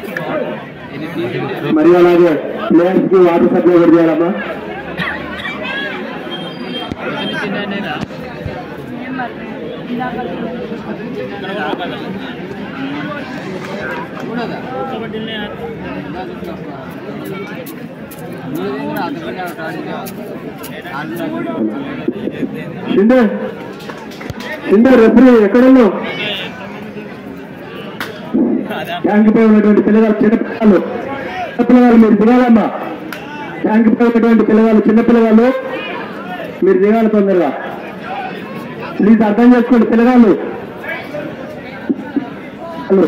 మరియు అలాగే ప్లేయర్స్ కి వాటర్ సప్లై కూడా చేయాలమ్మా షిండే షిండే రెఫరీ ఎక్కడున్నావు ట్యాంక్ పై ఉన్నటువంటి పిల్లగాళ్ళు చిన్న పిల్లగాళ్ళు చిన్న పిల్లగాళ్ళు మీరు దిగాలమ్మా ట్యాంక్ పై ఉన్నటువంటి పిల్లగాళ్ళు చిన్న పిల్లగాళ్ళు మీరు దిగాలి తొందరగా ప్లీజ్ అర్థం చేసుకోండి పిల్లగాళ్ళు hello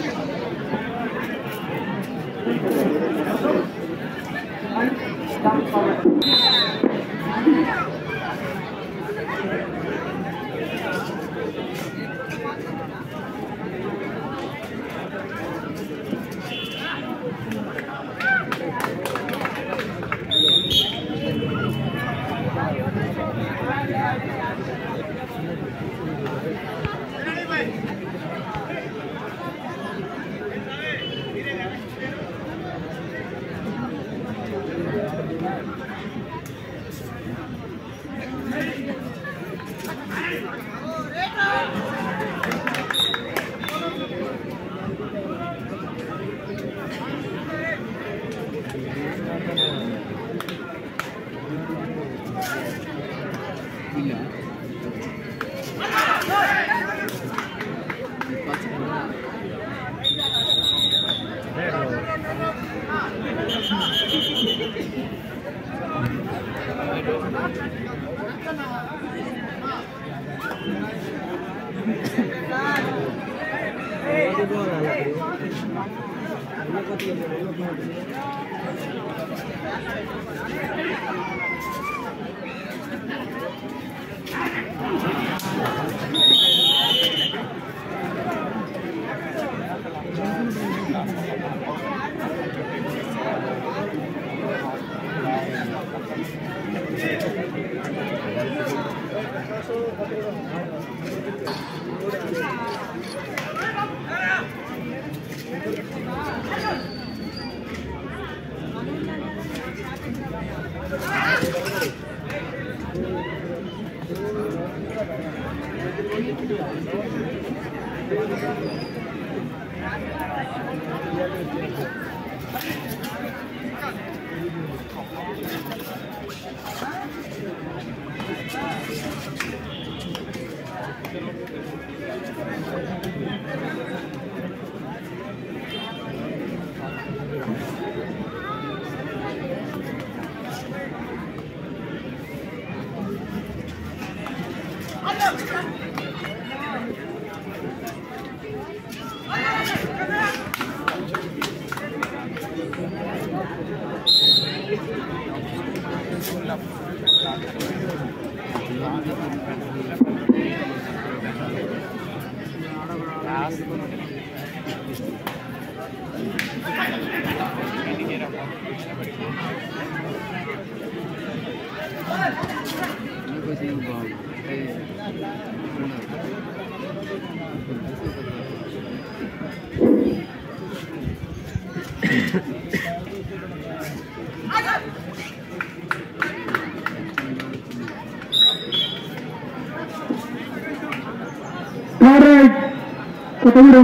right Kothagudem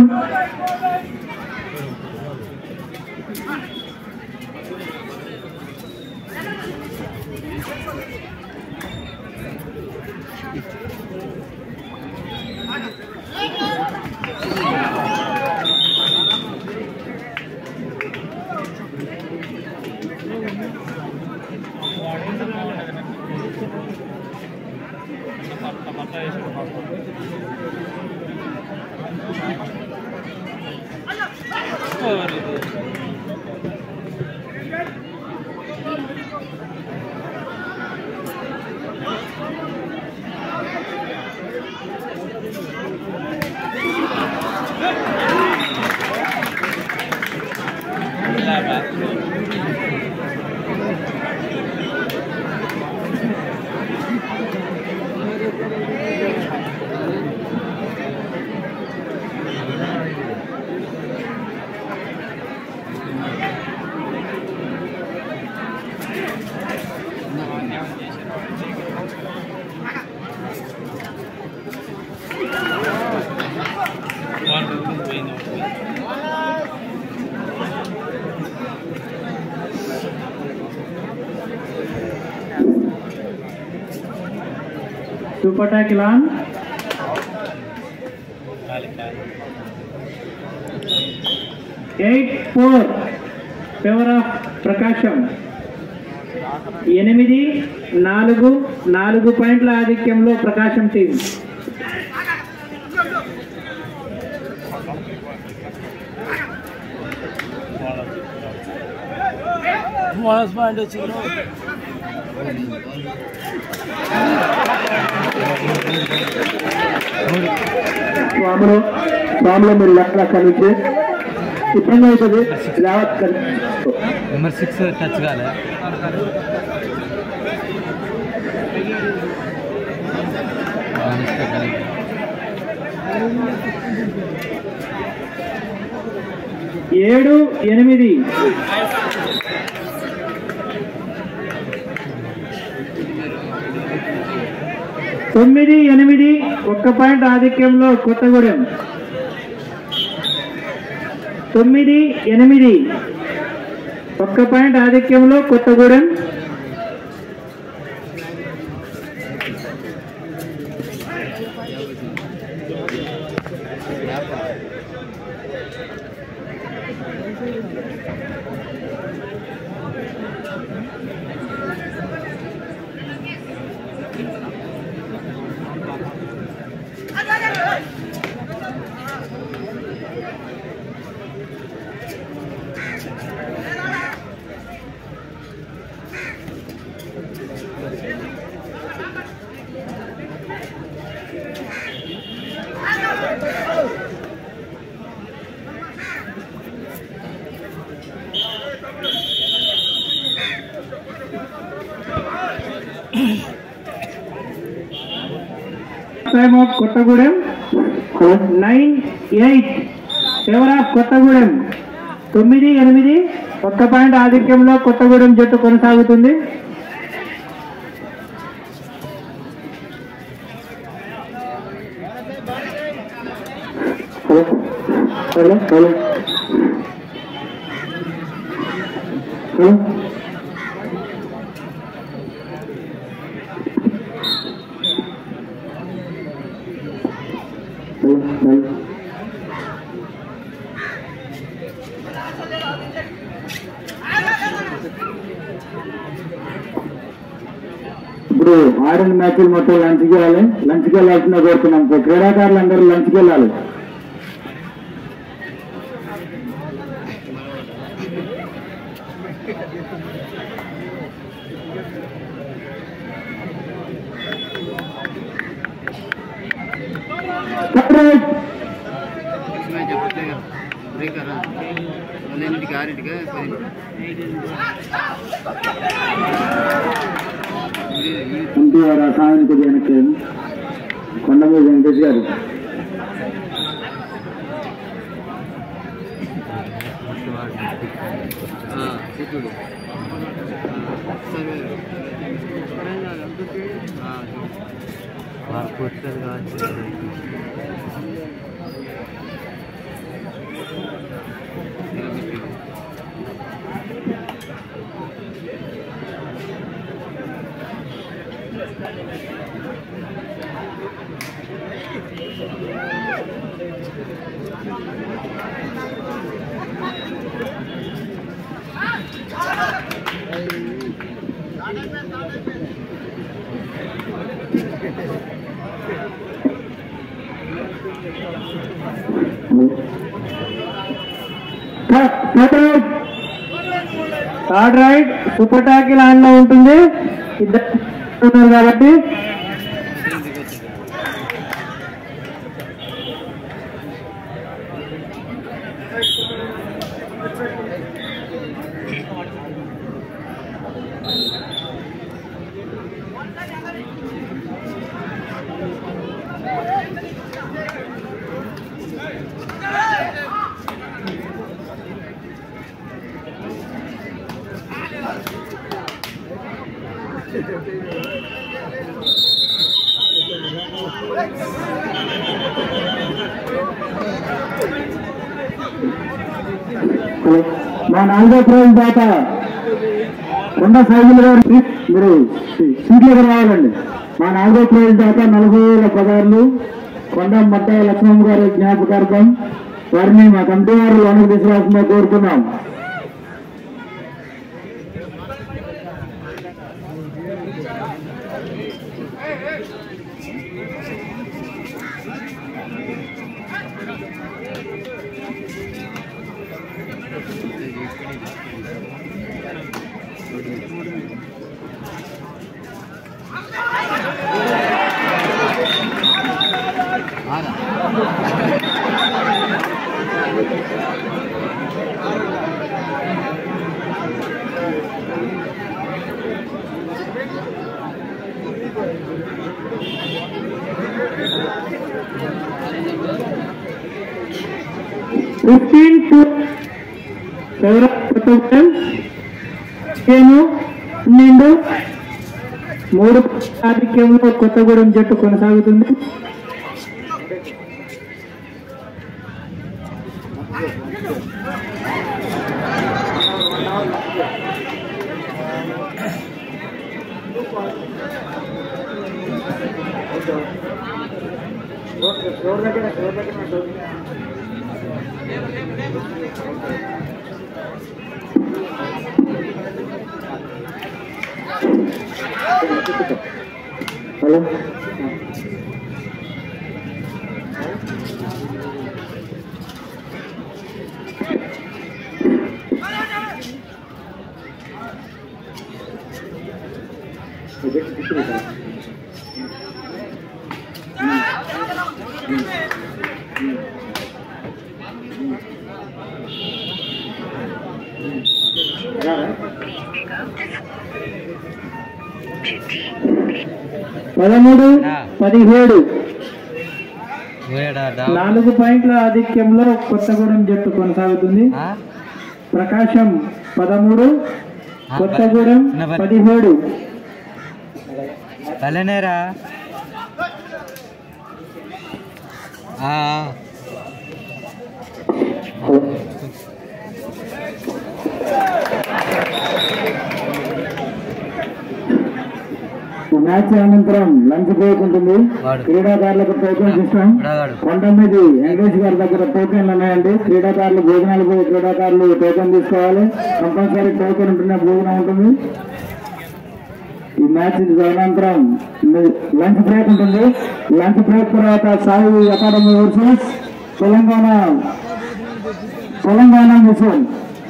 super tackle on eight four favour of Prakasam ఎనిమిది నాలుగు నాలుగు పాయింట్ల ఆధిక్యంలో ప్రకాశం టీం బోనస్ పాయింట్ వచ్చింది స్వాములు స్వాములు మీరు లెక్కలు అక్కడి నుంచి ఇబ్బంది అవుతుంది లేవత్ కన్- నెంబర్ సిక్స్ టచ్ కాలే ఏడు ఎనిమిది తొమ్మిది ఎనిమిది ఒక్క పాయింట్ ఆధిక్యంలో కొత్తగూడెం తొమ్మిది ఎనిమిది ఒక్క పాయింట్ ఆధిక్యంలో Kothagudem time of Kothagudem nine eight favour of Kothagudem తొమ్మిది ఎనిమిది ఒక్క పాయింట్ ఆధిక్యంలో కొత్తగూడెం జట్టు కొనసాగుతుంది hello hello hello hello hello hello ఇప్పుడు ఆడిన మ్యాచ్లు మొత్తం లంచ్కి వెళ్ళాలి లంచ్కి వెళ్ళాల్సిన కోరుతున్నాం క్రీడాకారులు అందరూ లంచ్కి వెళ్ళాలి బ్రేకరా పన్నెండింటికి ఆరింటికి పది ఎన్టీఆర్ రసాయనిక వెనక్కి కొండమూరి వెంకటేష్ గారు చెట్టుడు సరే కొట్టదు కావచ్చు third right super tackle on లో ఉంటుంది ఇద్దరు ఉన్నారు కాబట్టి మా నాలుగో ప్రైజ్ దాత కొండ సైజులు గారు మీరు సీట్లు ఎక్కడ రావాలండి మా నాలుగో ప్రైజ్ దాకా నలభై వేల పదార్లు కొండ మట్ట లక్ష్మణ్ గారి జ్ఞాపకార్థం వారిని మా కమిటీ వారు లోనికి తీసుకురావాల్సిందిగా కోరుతున్నాం ఫిఫ్టీన్ టు కొత్తగూడెం పదిహేను పన్నెండు మూడు ఆధిక్యంలో కొత్తగూడెం జట్టు కొనసాగుతుంది హలో పదమూడు పదిహేడు పోయాడా నాలుగు పాయింట్ల ఆధిక్యంలో కొత్తగూడెం జట్టు కొనసాగుతుంది ప్రకాశం పదమూడు కొత్తగూడెం పదిహేడు పల్లెనేరా ఈ మ్యాచ్ అనంతరం లంచ్ బ్రేక్ ఉంటుంది వాడు. క్రీడాకారులకు టోకెన్స్ ఇస్తాం వాడు. పంతొమ్మిది వెంకటేష్ గారి దగ్గర టోకెన్లు ఉన్నాయండి క్రీడాకారులు భోజనాలు పోయి క్రీడాకారులు టోకెన్ తీసుకోవాలి కంపల్సరీ టోకెన్ ఉంటేనే భోజనం ఉంటుంది ఈ మ్యాచ్ అనంతరం లంచ్ బ్రేక్ ఉంటుంది లంచ్ బ్రేక్ తర్వాత Sai academy versus Telangana Telangana mission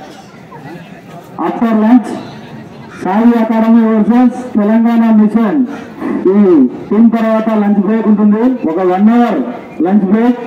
after lunch Sai academy versus Telangana mission ఈ టీం తర్వాత లంచ్ బ్రేక్ ఉంటుంది ఒక వన్ అవర్ లంచ్ బ్రేక్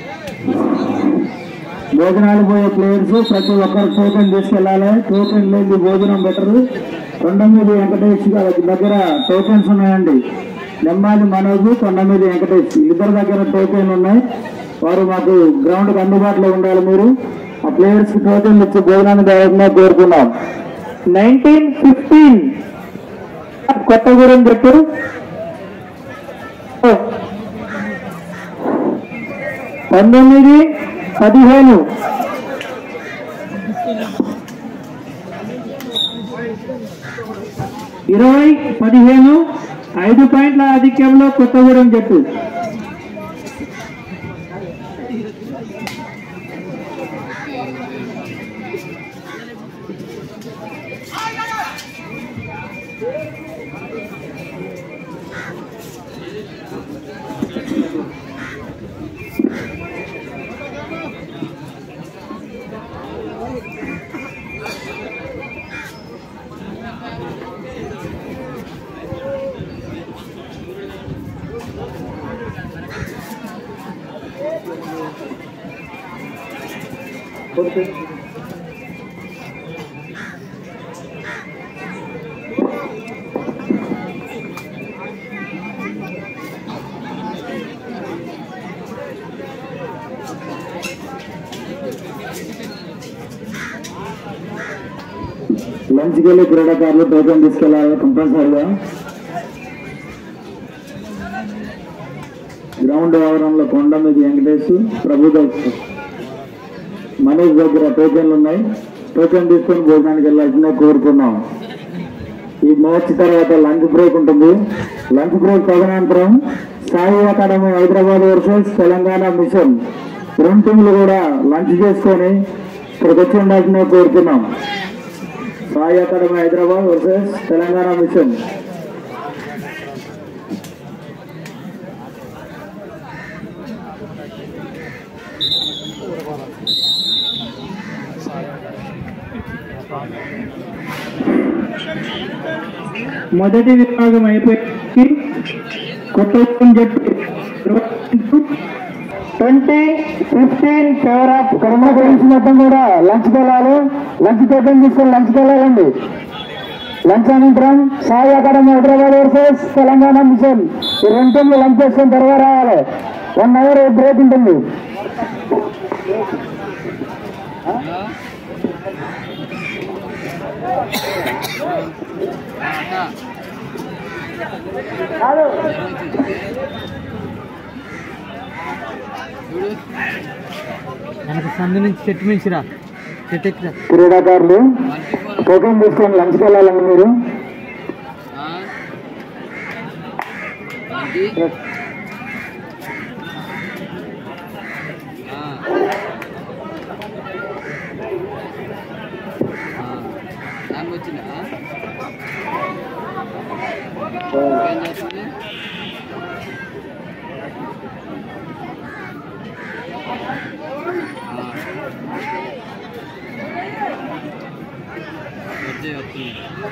భోజనాలు పోయే ప్లేయర్స్ ప్రతి ఒక్కరు టోకెన్ తీసుకెళ్ళాలి టోకెన్ లేని భోజనం బెటరు కొండమీది వెంకటేష్ గారి దగ్గర టోకెన్స్ ఉన్నాయండి నెమ్మాది మనోజ్ కొండమీది వెంకటేష్ ఇద్దరి దగ్గర టోకెన్ ఉన్నాయి వారు మాకు గ్రౌండ్ కి అందుబాటులో ఉండాలి మీరు ఆ ప్లేయర్స్ కి టోకెన్ ఇచ్చి భోజనాన్ని దాదాపు కోరుకున్నాం నైన్టీన్ ఫిఫ్టీన్ కొత్తగూడెం జట్టు పంతొమ్మిది పదిహేను ఇరవై పదిహేను ఐదు పాయింట్ల ఆధిక్యంలో కొత్తగూడెం జట్టు లంచ్కి వెళ్ళి క్రీడాకారులు టోకెన్ తీసుకెళ్ళాలి కంపల్సరీగా గ్రౌండ్ ఆవరణలో కొండ మీద వెంకటేష్ ప్రభుత్వ మనోజ్ దగ్గర టోకెన్లు ఉన్నాయి టోకెన్ తీసుకొని భోజనానికి వెళ్ళాల్సిందే కోరుకున్నాం ఈ మ్యాచ్ తర్వాత లంచ్ బ్రేక్ ఉంటుంది లంచ్ బ్రేక్ తదనంతరం Sai academy Hyderabad versus Telangana mission రెండు టీంలు కూడా లంచ్ చేసుకొని ఇక్కడికి వచ్చి ఉండాల్సిన కోరుతున్నాం Sai academy Hyderabad versus Telangana mission మొదటి విభాగం అయిపోయి కొత్త జట్టు twenty fifteen favour of corona గురించి మొత్తం కూడా లంచ్ వెళ్ళాలి లంచ్ టిఫిన్ తీసుకొని లంచ్ వెళ్ళాలండి లంచ్ అనంతరం Sai academy Hyderabad versus Telangana mission ఈ రెండు టీంలు లంచ్ చేసుకొని త్వరగా రావాలి వన్ అవర్ బ్రేక్ ఉంటుంది చూడు మనకు సందు నుంచి చెట్టు మించిరా చెట్టు ఎక్కిరా క్రీడాకారులు టోకెన్ తీసుకొని లంచ్కి వెళ్ళాలండి మీరు ఏంటి దానికి వచ్చిందా ఏం చేస్తుంది వచ్చే వస్తుంది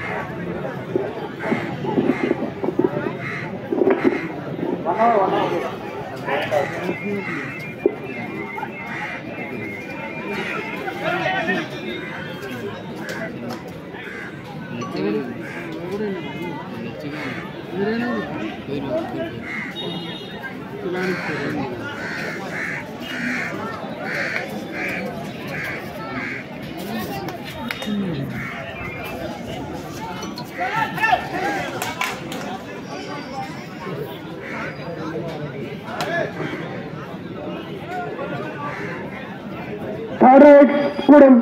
థర్డ్ రైట్ కూడం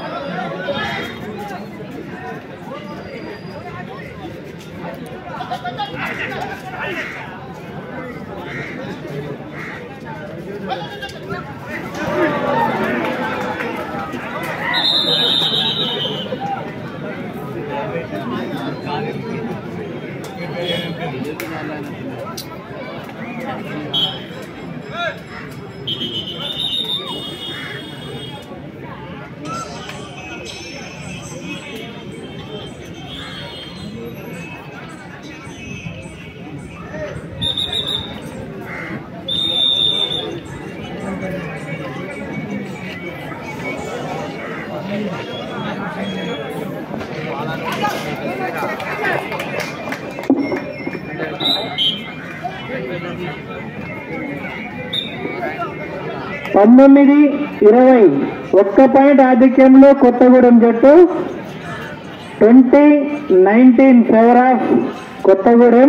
పంతొమ్మిది ఇరవై ఒక్క పాయింట్ ఆధిక్యంలో కొత్తగూడెం జట్టు twenty nineteen favour of Kothagudem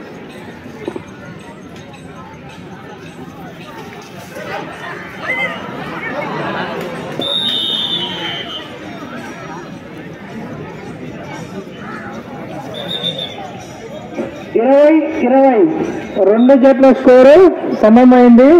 ఇరవై ఇరవై రెండు జట్ల స్కోరు సమమైంది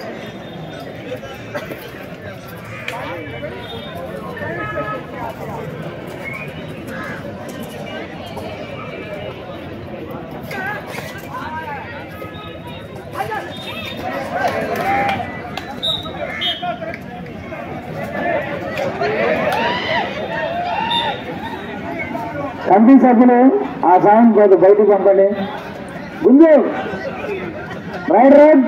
కమిటీ సభ్యులు ఆ సాయం కొద్ది బయటకు పంపండి గుంజు రైట్ రైట్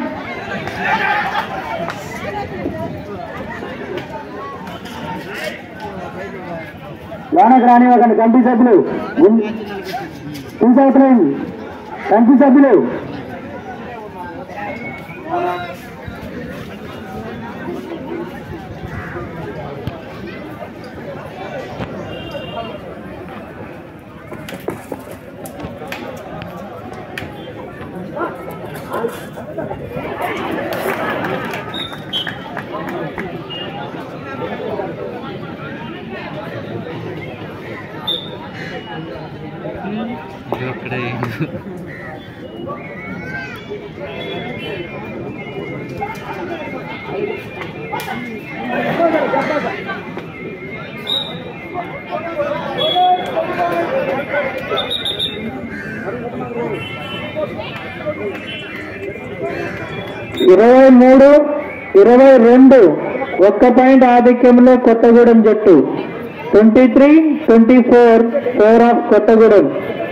లోనకు రానివ్వకండి కమిటీ సభ్యులు తీసుకురండి కమిటీ సభ్యులు ఒక్కడే ఇరవై మూడు ఇరవై రెండు ఒక్క పాయింట్ ఆధిక్యంలో కొత్తగూడెం జట్టు twenty three twenty four four of Kothagudem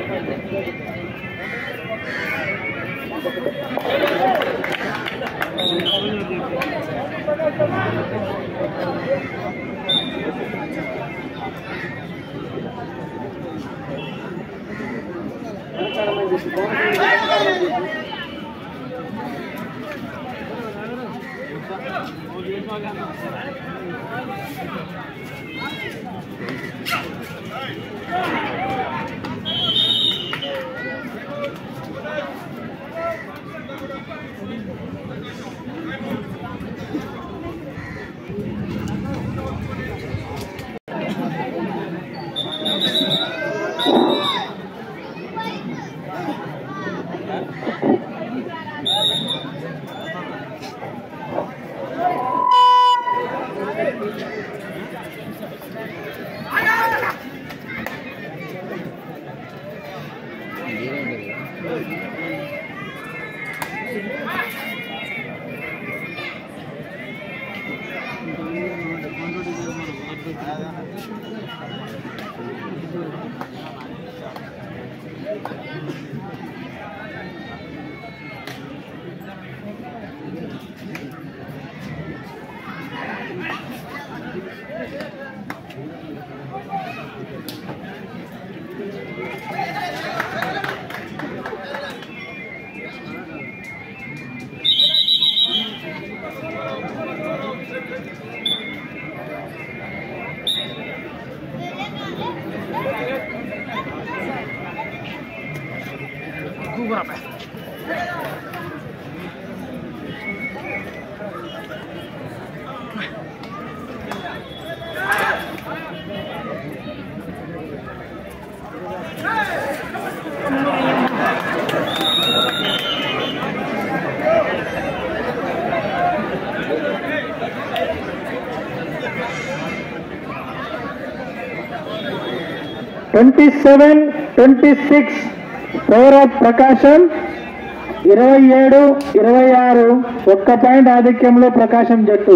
twenty seven twenty six four of Prakasam ఇరవై ఏడు ఇరవై ఆరు ఒక్క పాయింట్ ఆధిక్యంలో ప్రకాశం జట్టు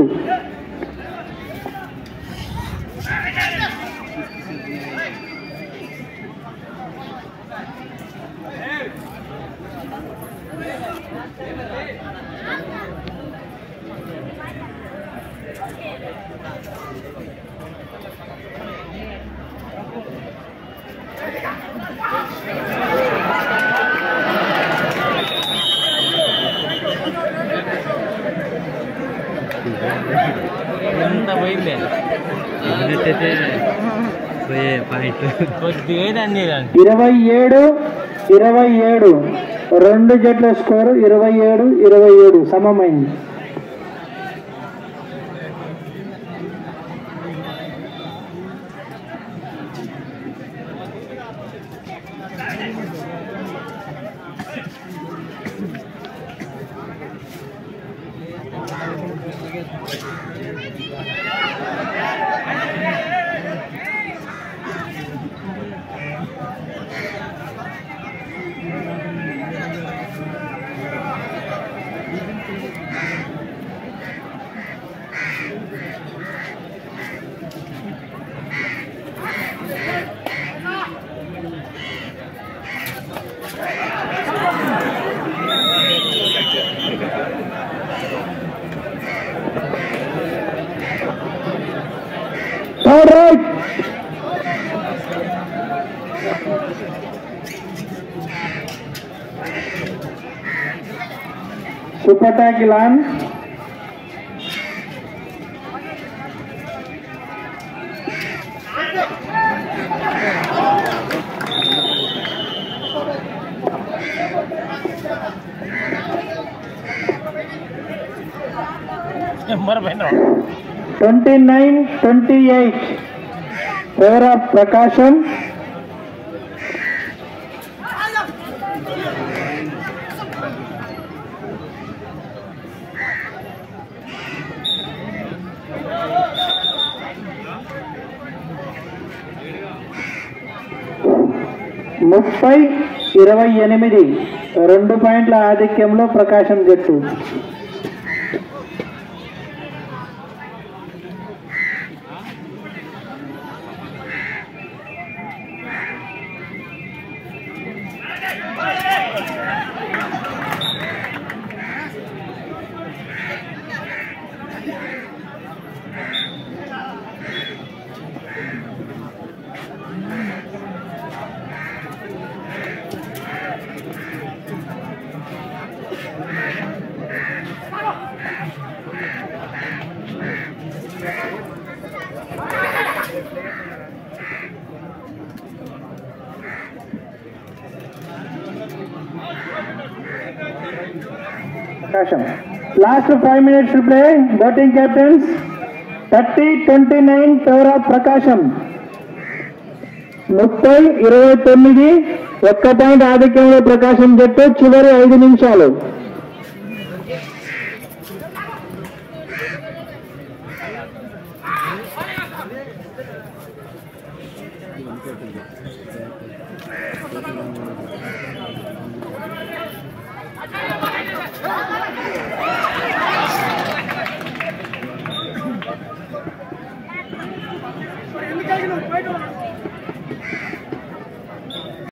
ఎంత పోయిందే అన్నట్టయితే పోయే పాయింట్ కొద్దిగా దాన్ని ఇరవై ఏడు ఇరవై ఏడు రెండు జట్ల స్కోరు ఇరవై ఏడు ఇరవై ఏడు సమమైంది All right. Super tag Ilan. Twenty nine twenty eight four of Prakasam ముప్పై ఇరవై ఎనిమిది రెండు పాయింట్ల ఆధిక్యంలో ప్రకాశం జట్టు Prakasam last five minutes play బౌటింగ్ captains thirty twenty nine favour of Prakasam ముప్పై ఇరవై తొమ్మిది ఒక్క పాయింట్ ఆధిక్యంలో ప్రకాశం జట్టు చివరి ఐదు నిమిషాలు ఎందుకు